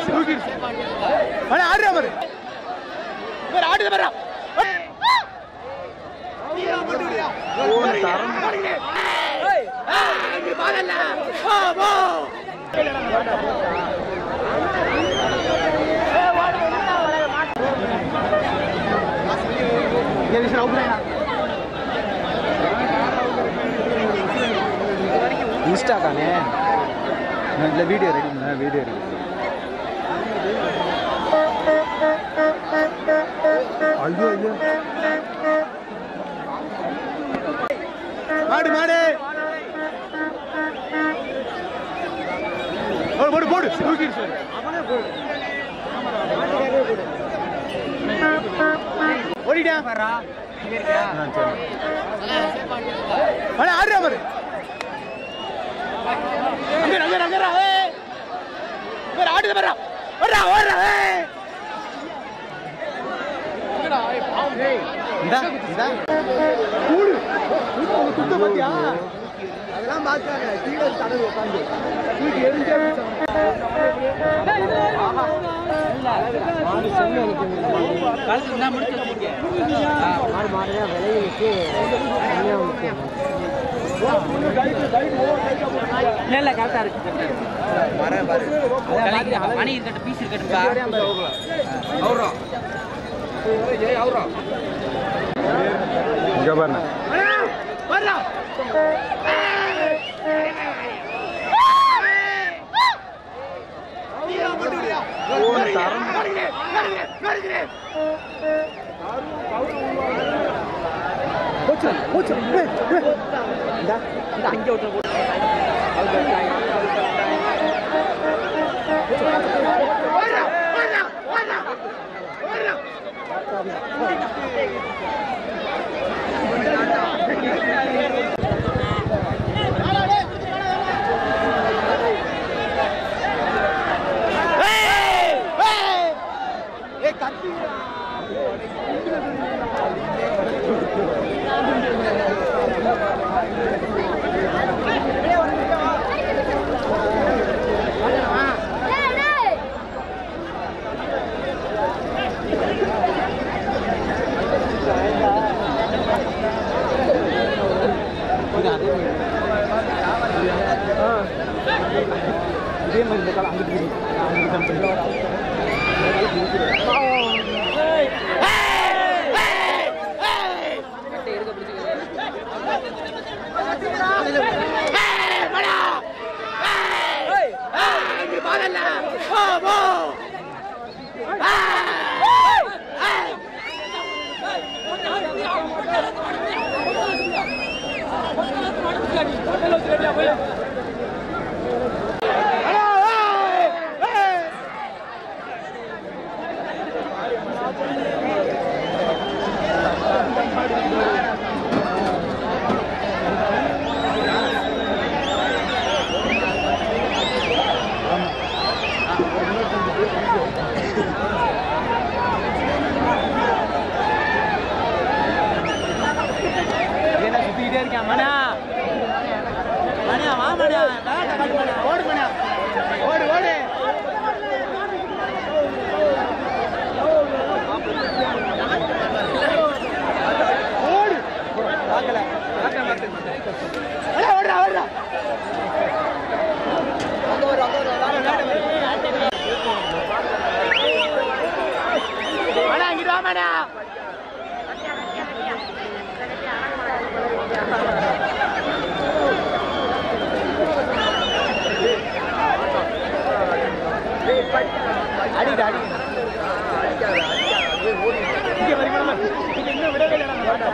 தூக்கிடுச்சு ஆனா ஆடுறா பாரு பாரு ஆடுது பாரு இன்ஸ்டா கானே இல்லை வீடியோ ரெடி பண்ண வீடியோ ரெடி ஐயோ ஐயோ மாடு மாடு போடு போடு போடு தூக்கிடுச்சு ஓடிட்டான் ஆ சரி ஆனா ஆடுறா பாரு அங்க அங்க அங்க ஏய் பாரு ஆடுது பாரு ஓடுறா ஓடுறா ஏய் இந்தா இந்தா கூடு சுத்த பாத்தியா அதெல்லாம் பார்த்தாங்க கீழே தடவை உட்காந்து தூக்கி எரிஞ்சே மாடு மாடுதான் விலைகளுக்கு கம்மியாக முக்கியம் இல்ல கரெக்டா இருக்கு மரம் பாரு மணி இருக்கட்டும் பீஸ் இருக்கட்டும் இங்கே பாருங்க வரா அங்க விட்டு இதே மாதிரி இந்த காலம் அங்கிட்டு இருக்கு. அங்கிட்டு தான் பண்ணி. என்ன சுத்திக்கிட்டே இருக்கான் மணா மணியா வா மணியா பேட்டை காட்டு மணியா ஓடு மணியா ஓடு ஓடு ஓடு பார்க்கல அடே, ஓடுறா ஓடுறா மணா இங்கிட்டு வா மணா அடிடா அடி இங்க வருமா இங்க இன்னும் விடவே இல்லை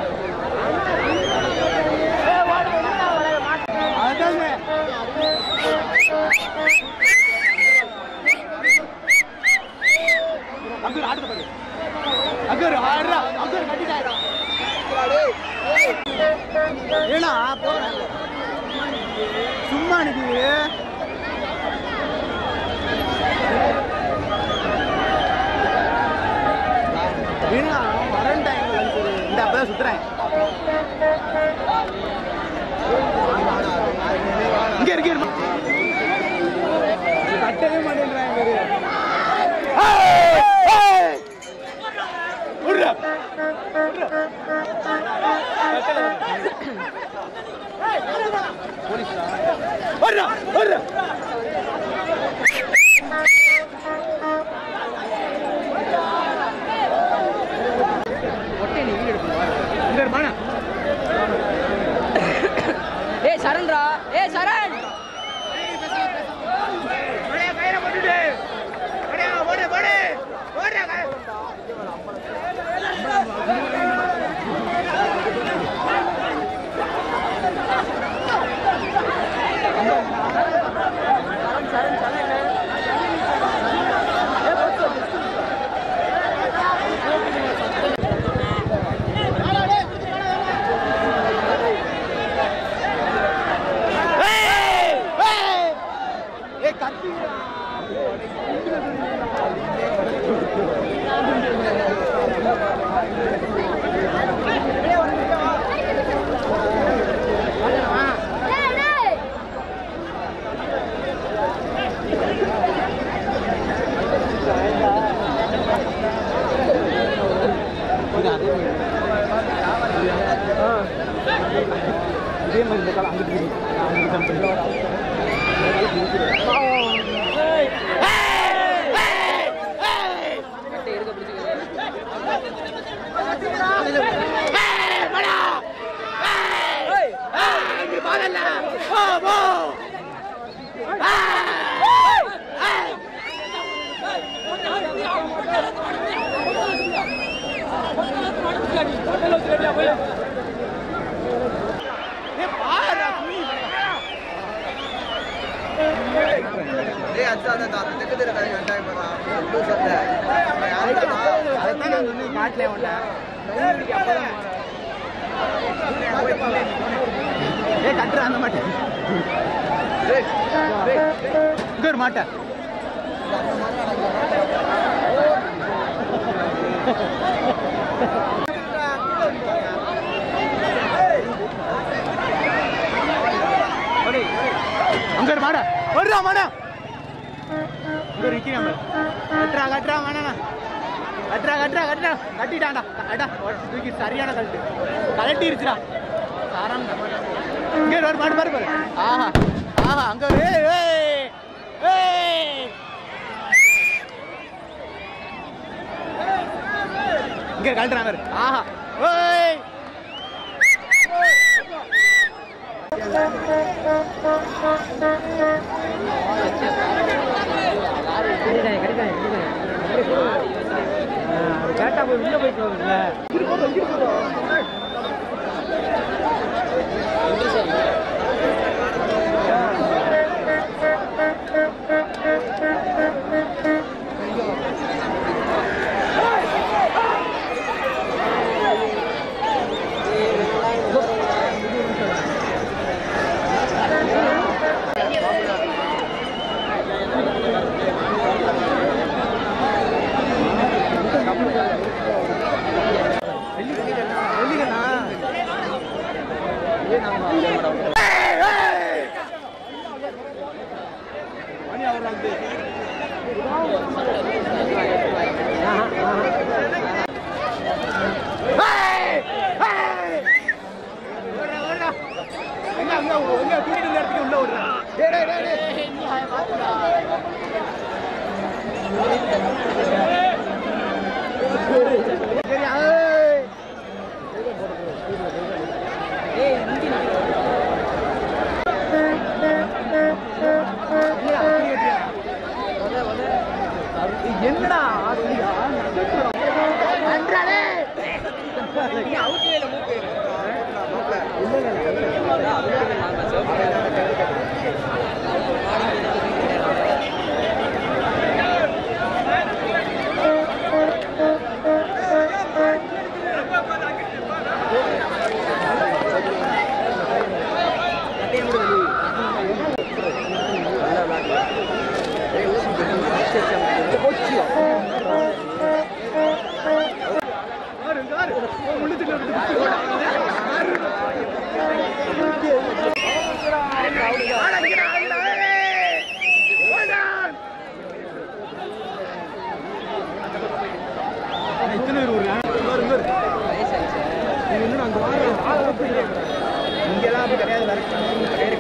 அதாங்க அங்க ஆடுது பாரு அங்க ஒரு ஆடுறா அங்க ஒரு கட்டிட்டாடா ஏனா போறேன் சும்மா நிக்குது வீணா வரேன் டைம் இந்த அப்பதான் சுத்துறேன் இங்க இருக்கு கட்டவே மாட்டேன்றாங்க ஏய், ஏய். விட்றா. விட்றா, விட்றா. இங்க இரு, மானா. ஏய் சரண்ரா ஏய் சரண் அப்படியே கயிறை போட்டுட்டு. அப்படியே ஓடு, ஓடு. ஓடுறா, கயிறு. ஏய், ஏய். ஏய், கத்திடா. இதே மாதிரி இந்த காலம் அங்கிட்டு இருக்கு. அங்கிட்டு கம்பெனி ஏய், ஏய், ஏய். ஏய், வாடா. ஏய், ஏய், இங்க பாதல்ல. போ, போ. ஏய், ஏய். ஏய், பாருடா, துணி. அதைத்தான் நான் சொன்னேன் காட்டில் உன்ட்ட ஏ கட்டுற அந்த மாட்டேன் இங்க ஒரு மாட்டை அங்க ஒரு மாடா ஓடுறா மாடா இங்க ஒரு நிக்கிறேன் பாரு. கட்டுறா கட்டுறா வேணா கட்டுறா கட்டுறா கட்டுறா கட்டிட்டான்டா அடா தூக்கி சரியான கழட்டு கழட்டிருச்சுடா சாராம் இங்க ஒரு மாடு பாரு பாரு ஆஹா ஆஹா அங்க ஒரு ஏய், ஏய் ஏய் இங்க கழட்டுறான் பாரு ஆஹா ஏய் கரெக்டாக போய் உள்ளே போயிட்டு வரும்ல ஏய், ஏய். ஓடுறா, ஓடுறா. எங்க, அங்க, எங்க, தூக்கிட்டு இருந்த இடத்துக்கு உள்ள ஓடுறா. டேய், டேய், டேய், டேய். சரி, ஏய். என்னடா அன்றாடே பாரு, பாரு. உள்ளுக்குள்ள இருந்து இங்கெல்லாம் அப்படி கிடையாது வேற